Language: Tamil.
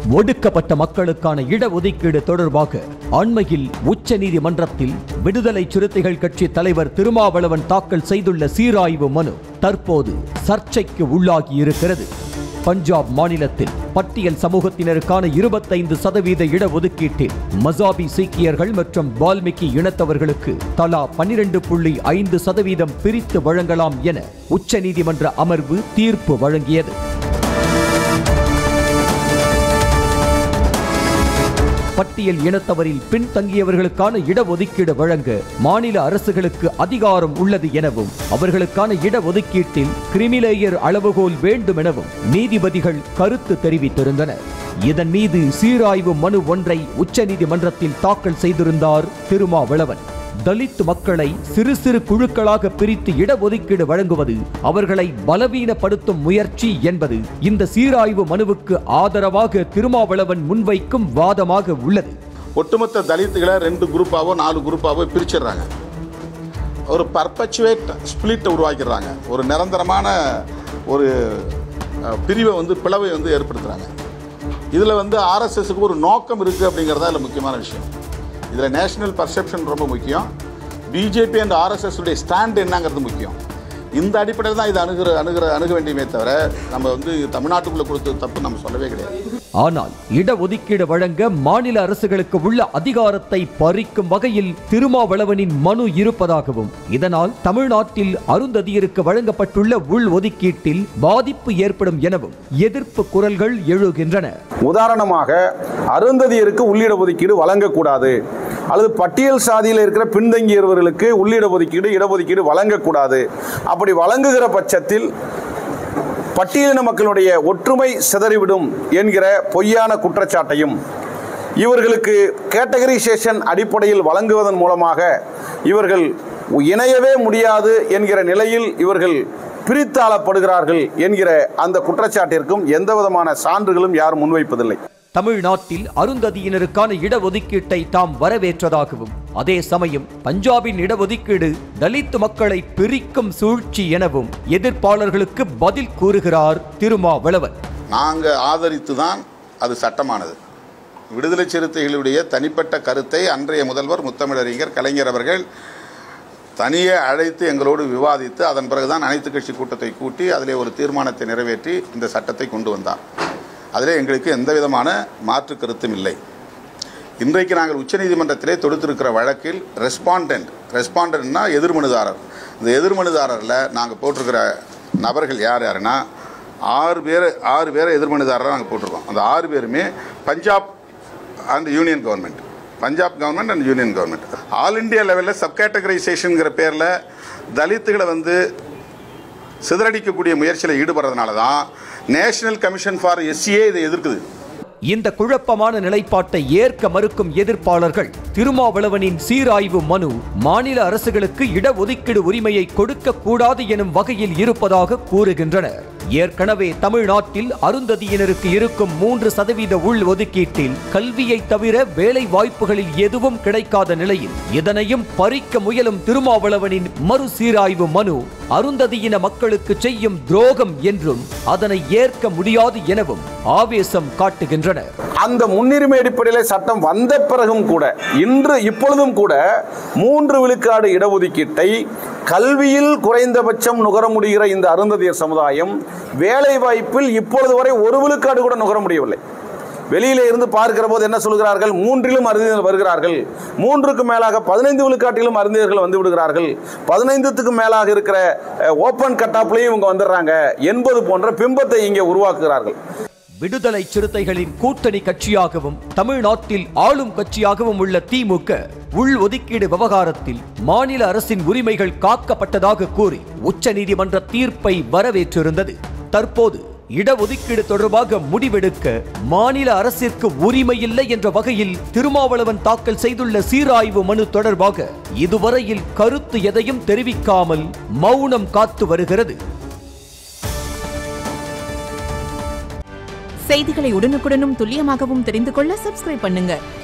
ஒடுக்கப்பட்ட மக்களுக்கான இடஒதுக்கீடு தொடர்பாக அண்மையில் உச்ச நீதிமன்றத்தில் விடுதலை சிறுத்தைகள் கட்சி தலைவர் திருமாவளவன் தாக்கல் செய்துள்ள சீராய்வு மனு தற்போது சர்ச்சைக்கு உள்ளாகி இருக்கிறது பஞ்சாப் மாநிலத்தில் பட்டியல் சமூகத்தினருக்கான இருபத்தைந்து சதவீத இடஒதுக்கீட்டில் மசாபி சீக்கியர்கள் மற்றும் வால்மீகி இனத்தவர்களுக்கு தலா பன்னிரண்டு புள்ளி ஐந்து சதவீதம் பிரித்து வழங்கலாம் என உச்சநீதிமன்ற அமர்வு தீர்ப்பு வழங்கியது பட்டியல் இனத்தவரில் பின்தங்கியவர்களுக்கான இடஒதுக்கீடு வழங்க மாநில அரசுகளுக்கு அதிகாரம் உள்ளது எனவும் அவர்களுக்கான இடஒதுக்கீட்டில் கிரிமிலேயர் அளவுகோல் வேண்டும் எனவும் நீதிபதிகள் கருத்து தெரிவித்திருந்தனர் இதன் மீது சீராய்வு மனு ஒன்றை உச்சநீதிமன்றத்தில் தாக்கல் செய்திருந்தார் திருமாவளவன் தலித் மக்களை சிறு சிறு குழுக்களாக பிரித்து இடஒதுக்கீடு வழங்குவது அவர்களை பலவீனப்படுத்தும் முயற்சி என்பது இந்த சீராய்வு மனுவுக்கு ஆதரவாக திருமாவளவன் முன்வைக்கும் வாதமாக உள்ளது ஒட்டுமொத்த தலித்துகளை ரெண்டு குரூப்பாவோ நாலு குரூப்பாவோ பிரிச்சிடுறாங்க ஒரு பர்பச்சுவேட் ஸ்பிளிட்டை உருவாக்கிடுறாங்க ஒரு நிரந்தரமான ஒரு அஹ், பிரிவை வந்து பிளவை வந்து ஏற்படுத்துகிறாங்க இதில் வந்து ஆர்எஸ்எஸ்க்கு ஒரு நோக்கம் இருக்குது அப்படிங்கிறதா இதில் முக்கியமான விஷயம் இதில் நேஷனல் பர்செப்ஷன் ரொம்ப முக்கியம் பிஜேபி அண்ட் ஆர்எஸ்எஸ் உடைய ஸ்டாண்ட் என்னங்கிறது முக்கியம் இந்த அடிப்படையில் தான் இது அணுகிற அணுகிற அணுக வேண்டியமே தவிர நம்ம வந்து தமிழ்நாட்டுக்குள்ளே கொடுத்தது தப்பு நம்ம சொல்லவே கிடையாது ஆனால் இடஒதுக்கீடு வழங்க மாநில அரசுகளுக்கு உள்ள அதிகாரத்தை பறிக்கும் வகையில் திருமாவளவனின் மனு இருப்பதாகவும் இதனால் தமிழ்நாட்டில் அருந்ததியருக்கு வழங்கப்பட்டுள்ள உள் ஒதுக்கீட்டில் பாதிப்பு ஏற்படும் எனவும் எதிர்ப்பு குரல்கள் எழுகின்றன உதாரணமாக அருந்ததியருக்கு உள்ளிட ஒதுக்கீடு வழங்கக்கூடாது அல்லது பட்டியல் சாதியில் இருக்கிற பின்தங்கியவர்களுக்கு உள்ளிட ஒதுக்கீடு இடஒதுக்கீடு வழங்கக்கூடாது அப்படி வழங்குகிற பட்சத்தில் பட்டியலின மக்களுடைய ஒற்றுமை சிதறிவிடும் என்கிற பொய்யான குற்றச்சாட்டையும் இவர்களுக்கு கேட்டகரைசேஷன் அடிப்படையில் வழங்குவதன் மூலமாக இவர்கள் இணையவே முடியாது என்கிற நிலையில் இவர்கள் பிரித்தாளப்படுகிறார்கள் என்கிற அந்த குற்றச்சாட்டிற்கும் எந்த விதமான சான்றுகளும் யாரும் முன்வைப்பதில்லை தமிழ்நாட்டில் அருந்ததியினருக்கான இடஒதுக்கீட்டை தாம் வரவேற்றதாகவும் அதே சமயம் பஞ்சாபின் இடஒதுக்கீடு தலித் மக்களை பிரிக்கும் சூழ்ச்சி எனவும் எதிர்ப்பாளர்களுக்கு பதில் கூறுகிறார் திருமாவளவன் நாங்கள் ஆதரித்து தான் அது சட்டமானது விடுதலை சிறுத்தைகளுடைய தனிப்பட்ட கருத்தை அன்றைய முதல்வர் முத்தமிழறிஞர் கலைஞர் அவர்கள் தனியே அழைத்து எங்களோடு விவாதித்து அதன் பிறகுதான் அனைத்து கட்சி கூட்டத்தை கூட்டி அதிலே ஒரு தீர்மானத்தை நிறைவேற்றி இந்த சட்டத்தை கொண்டு வந்தார் அதிலே எங்களுக்கு எந்த விதமான மாற்று கருத்தும் இல்லை இன்றைக்கு நாங்கள் உச்சநீதிமன்றத்திலே தொடுத்திருக்கிற வழக்கில் ரெஸ்பாண்டன்ட் ரெஸ்பாண்டன்ட்னா எதிர்மனுதாரர் இந்த எதிர்மனுதாரரில் நாங்கள் போட்டிருக்கிற நபர்கள் யார் யாருன்னா ஆறு பேர் ஆறு பேரை எதிர்மனுதாரராக நாங்கள் போட்டிருக்கோம் அந்த ஆறு பேருமே Punjab and union government Punjab government and union government all India லெவலில் சப்கேட்டகரைசேஷனுங்கிற பேரில் தலித்துகளை வந்து சிதறடிக்கக்கூடிய முயற்சியில் ஈடுபடுறதுனால தான் நேஷனல் கமிஷன் ஃபார் எஸ்சிஏ இதை எதிர்க்குது இந்த குழப்பமான நிலைப்பாட்டை ஏற்க மறுக்கும் எதிர்ப்பாளர்கள் திருமாவளவனின் சீராய்வு மனு மாநில அரசுகளுக்கு இடஒதுக்கீடு உரிமையை கொடுக்க கூடாது எனும் வகையில் இருப்பதாக கூறுகின்றனர் ஏற்கனவே தமிழ்நாட்டில் அருந்ததியினருக்கு இருக்கும் மூன்று சதவீத உள் ஒதுக்கீட்டில் கல்வியை தவிர வேலை வாய்ப்புகளில் எதுவும் கிடைக்காத நிலையில் இதனையும் பறிக்க முயலும் திருமாவளவனின் மறுசீராய்வு மனு அருந்ததியின மக்களுக்கு செய்யும் துரோகம் என்றும் அதனை ஏற்க முடியாது எனவும் ஆவேசம் காட்டுகின்றனர் அந்த முன்னுரிமை அடிப்படையில் சட்டம் வந்த பிறகும் கூட இன்று இப்பொழுதும் கூட மூன்று விழுக்காடு இடஒதுக்கீட்டை கல்வியில் குறைந்தபட்சம் நுகர முடிகிற இந்த அருந்ததியர் சமுதாயம் வேலை வாய்ப்பில் இப்பொழுது வரை ஒரு விழுக்காடு கூட நுகர முடியவில்லை வெளியில இருந்து பார்க்கிற போது என்ன சொல்கிறார்கள் மூன்றிலும் அறிஞர்கள் வருகிறார்கள் மூன்றுக்கு மேலாக பதினைந்து விழுக்காட்டிலும் அறிஞர்கள் வந்து விடுகிறார்கள் பதினைந்துத்துக்கு மேலாக இருக்கிற ஓப்பன் கட்டாப்லையும் இவங்க வந்துடுறாங்க என்பது போன்ற பிம்பத்தை இங்கே உருவாக்குகிறார்கள் விடுதலை சிறுத்தைகளின் கூட்டணி கட்சியாகவும் தமிழ்நாட்டில் ஆளும் கட்சியாகவும் உள்ள திமுக உள் ஒதுக்கீடு விவகாரத்தில் மாநில அரசின் உரிமைகள் காக்கப்பட்டதாக கூறி உச்சநீதிமன்ற தீர்ப்பை வரவேற்றிருந்தது தற்போது இடஒதுக்கீடு தொடர்பாக முடிவெடுக்க மாநில அரசிற்கு உரிமை இல்லை என்ற வகையில் திருமாவளவன் தாக்கல் செய்துள்ள சீராய்வு மனு தொடர்பாக இதுவரையில் கருத்து எதையும் தெரிவிக்காமல் மௌனம் காத்து வருகிறது செய்திகளை உடனுக்குடனும் துல்லியமாகவும் தெரிந்து கொள்ள சப்ஸ்கிரைப் பண்ணுங்க